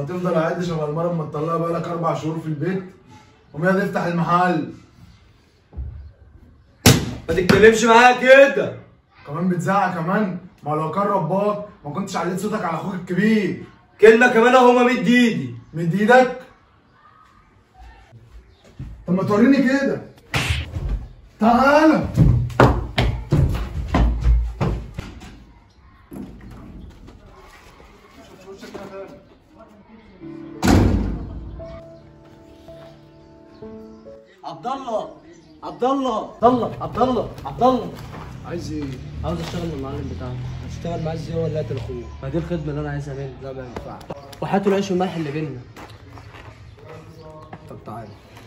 وهتفضل قاعد شبه المرة ما تطلقها بقالك أربع شهور في البيت ومين هتفتح المحل ما تتكلمش معايا كده كمان بتزعق كمان ما لو كان رباك ما كنتش عليت صوتك على أخوك الكبير كلمه كمان اهو ما مد ايدي مد إيدك طب ما توريني كده تعالى عبد الله عبد الله عبد الله عبد الله عبد الله عايز ايه؟ عاوز اشتغل مع المعلم بتاعك اشتغل معاه ازاي ولا قتل اخوه؟ ما دي الخدمه اللي انا عايزها منك لا ما ينفعش وهاتوا العيش والملح اللي بينا طب تعالى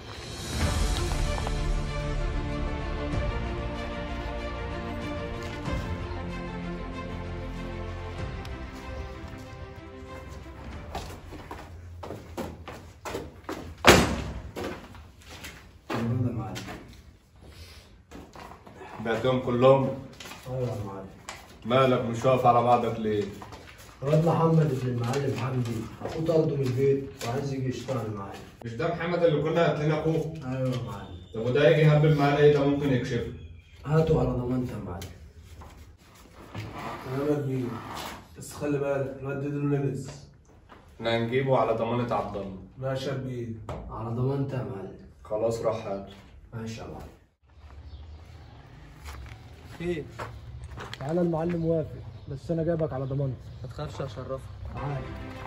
بعتهم كلهم ايوه يا معلم مالك مش واقف على بعضك ليه؟ الواد محمد ابن المعلم حمدي اخوه طرده من البيت وعايز يجي يشتغل معايا مش ده محمد اللي كنا قاتلين اخوه؟ ايوه يا معلم طب وده يجي يهبل معانا ايه ده ممكن يكشفه هاته على ضمانتي يا معلم تمام يا كبير بس خلي بالك الواد ده دول نجس احنا هنجيبه على ضمانة عبد الله ماشي يا كبير على ضمانتي يا معلم خلاص روح هاته ماشي يا معلم ايه تعالى المعلم موافق بس انا جايبك على ضمانتي ما تخافش اشرفك تعال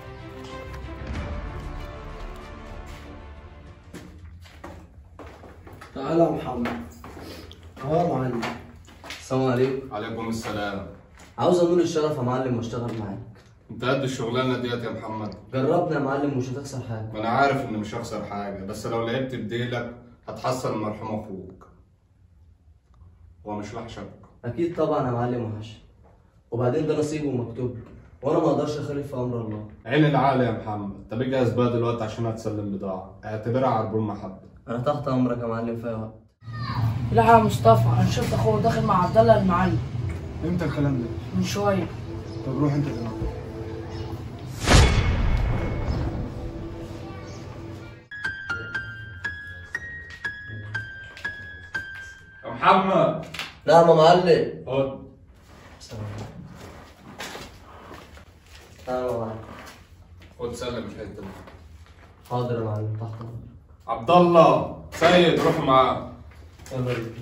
تعالى يا محمد اه يا معلم السلام عليكم عليكم السلام عاوز انول الشرف يا معلم واشتغل معاك انت قد الشغلانه ديت يا محمد جربنا يا معلم ومش هتخسر حاجه ما انا عارف ان مش هخسر حاجه بس لو لعبت بديلك هتحصل المرحوم اخوك هو مش وحشك اكيد طبعا يا معلم وحش وبعدين ده نصيبه ومكتوب له وانا ما اقدرش اخالف في امر الله عين العقل يا محمد طب اجهز بقى دلوقتي عشان هتسلم بضاعه اعتبرها عربون محبه انا تحت امرك يا معلم في أي وقت لا يا مصطفى انا شفت اخوه داخل مع عبد الله المعلم امتى الكلام ده؟ من شويه طب روح انت دلوقتي يا محمد نعم يا معلم خد نعم يا معلم خد سلم الحته دي حاضر يا معلم تحت امرك عبد الله سيد روح معاه يلا بينا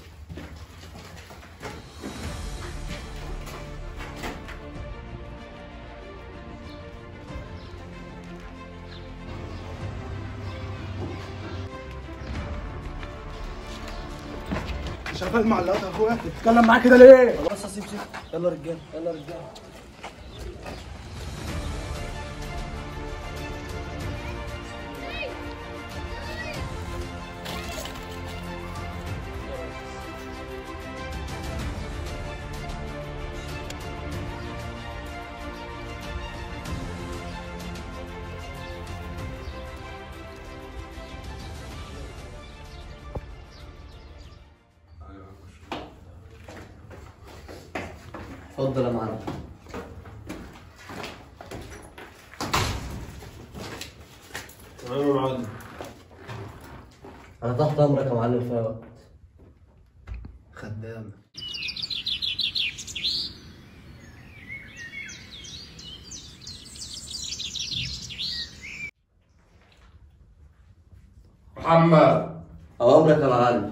شغال مع اللقطة يا اخويا تتكلم معاه كده ليه؟ خلاص يا سيب سيب يلا رجاله يلا رجاله اتفضل يا معلم تمام يا معلم انا تحت امرك يا معلم في أي وقت خدام محمد اوامرك يا معلم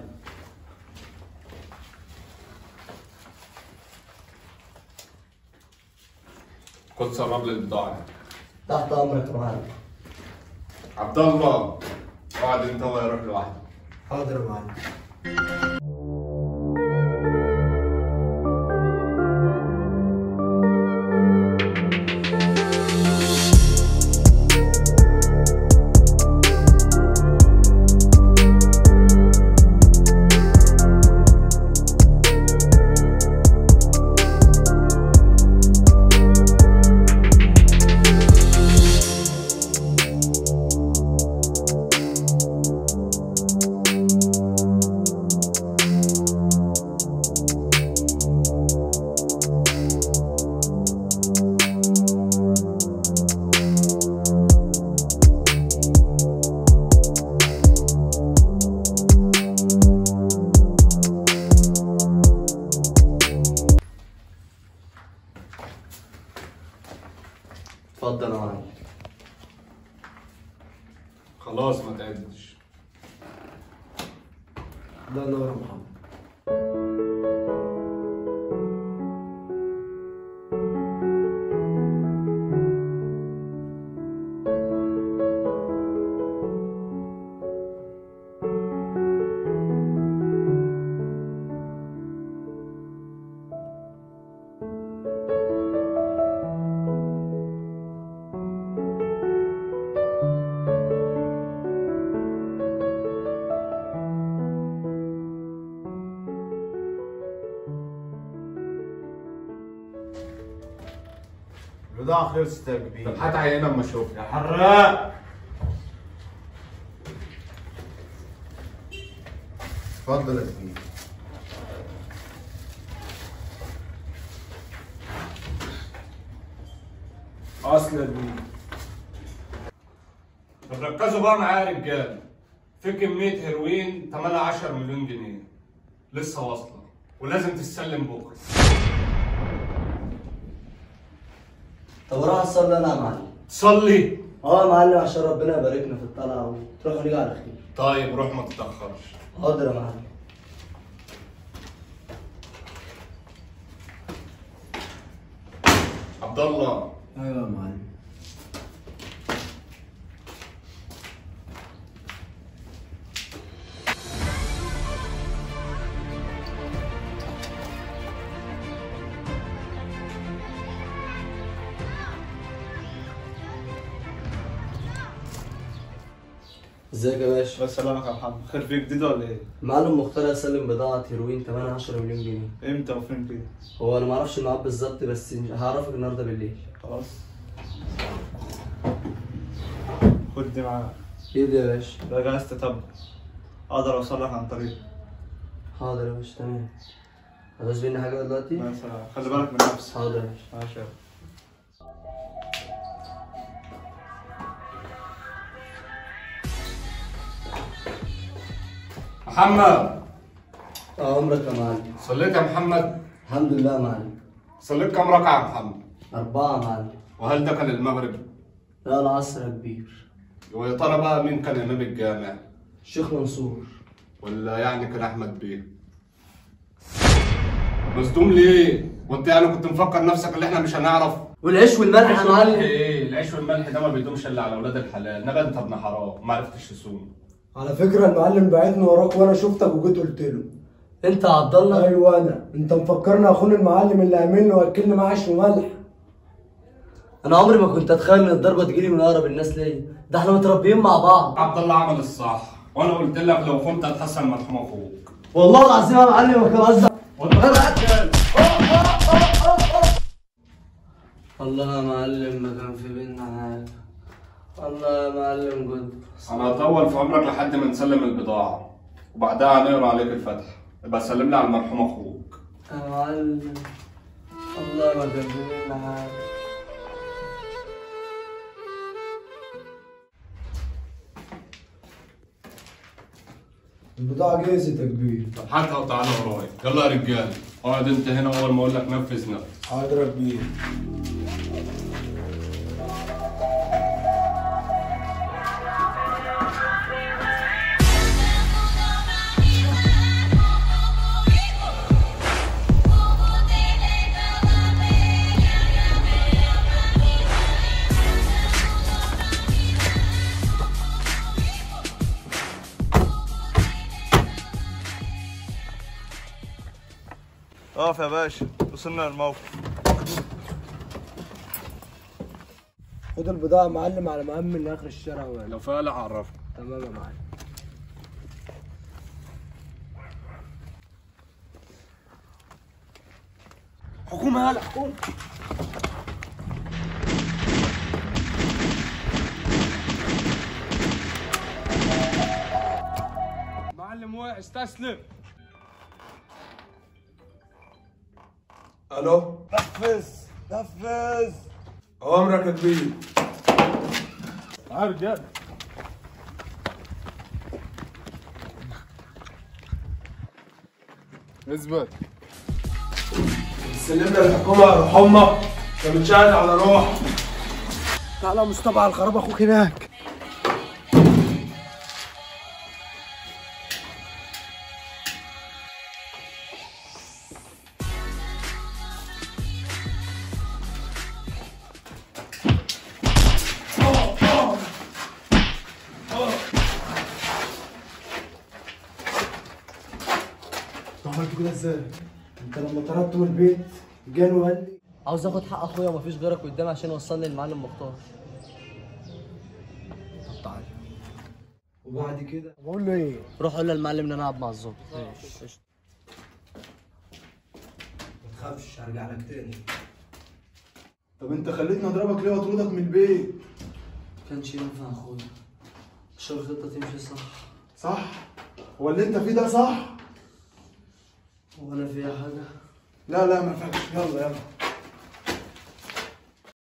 خد سرب لي البضاعه تحت امرك يا معلم عبد الله اقعد انت وهو يروح لوحده حاضر يا معلم خلاص ما تعدش ده نور يا محمد البضاعة خلصت يا كبير طب هات عينه اما اشوف يا حراق اتفضل يا كبير اصل يا كبير طب ركزوا بقى معايا يا رجاله في كميه هيروين 8 10 مليون جنيه لسه واصله ولازم تتسلم بكره طب اروح اصلي انا يا معلم تصلي اه يا معلم عشان ربنا يباركنا في الطلعه وتروح ونيجي على خير طيب روح ما تتاخرش حاضر يا معلم عبد الله ايوه يا معلم ازيك يا باشا بس سلامك يا محمد خير في جديد ولا ايه؟ معلم مختار هيسلم بضاعة هيروين 8 10 مليون جنيه امتى وفين كده؟ هو انا معرفش الميعاد بالظبط بس هعرفك النهارده بالليل خلاص خد دي معاك ايه ده يا باشا ده جهاز تتبع اقدر اوصل لك عن طريق حاضر يا باشا تمام هتعوز مني حاجة دلوقتي؟ مثلا خلي بالك من نفسك حاضر يا باشا ماشي يلا. محمد عمرك يا معلم صليت يا محمد الحمد لله يا معلم صليت كام ركعه يا محمد أربعة يا معلم وهل ده كان المغرب لا العصر يا كبير ويا ترى بقى مين كان امام الجامع الشيخ منصور ولا يعني كان احمد بيه مصدوم ليه وانت يعني كنت مفكر نفسك اللي احنا مش هنعرف والعيش والملح يا معلم ايه العيش والملح ده ما بيدومش الا على اولاد الحلال نبقى انت ابن حرام ما عرفتش تصوم على فكرة المعلم بعتني وراك وانا شفتك وجيت قلت له انت يا عبد الله ايوه انا انت مفكرني اخون المعلم اللي عاملني واكلني معاه عيش وملح انا عمري ما كنت اتخيل ان الضربه تجيلي من اقرب الناس ليا ده احنا متربيين مع بعض عبد الله عمل الصح وانا قلت لك لو كنت هتحسن مرحوم اخوك والله العظيم يا معلم ما كان قصدي الله يا معلم ما كان في بينا حاجه الله يا معلم جد انا هطول في عمرك لحد ما نسلم البضاعه وبعدها هنقرا عليك الفتح يبقى سلم لي على المرحوم اخوك يا معلم الله ما كان في بينا حاجه البضاعة جهزت يا كبير طب هاتها وتعالى ورايا يلا يا رجاله اقعد انت هنا اول ما اقول لك نفذ نفذ حاضر يا كبير اقف يا باشا وصلنا للموقف خد البضاعة يا معلم على مأمن لآخر الشارع وين لو فعلا عرفك تمام يا معلم حكومه يلا حكومه معلم واقع استسلم الو نفذ نفذ اوامرك يا كبير تعال رجال اثبت سلمنا الحكومة يا حمى انت متشاهد على روح تعالى يا مصطفى على الخراب اخوك هناك عملت كده ازاي؟ انت لما طردته من البيت جاني وقال لي عاوز اخد حق اخويا ومفيش غيرك قدامي عشان يوصلني للمعلم مختار طب تعالى وبعد كده بقول له ايه؟ روح قول للمعلم ان انا قاعد مع الظابط قشطة. ما تخافش هرجع لك تاني طب انت خليتني اضربك ليه واطردك من البيت؟ كانش ينفع اخويا عشان الخطة تمشي صح صح؟ هو اللي انت فيه ده صح؟ وانا فيها حاجة لا لا ما ينفعش يلا يلا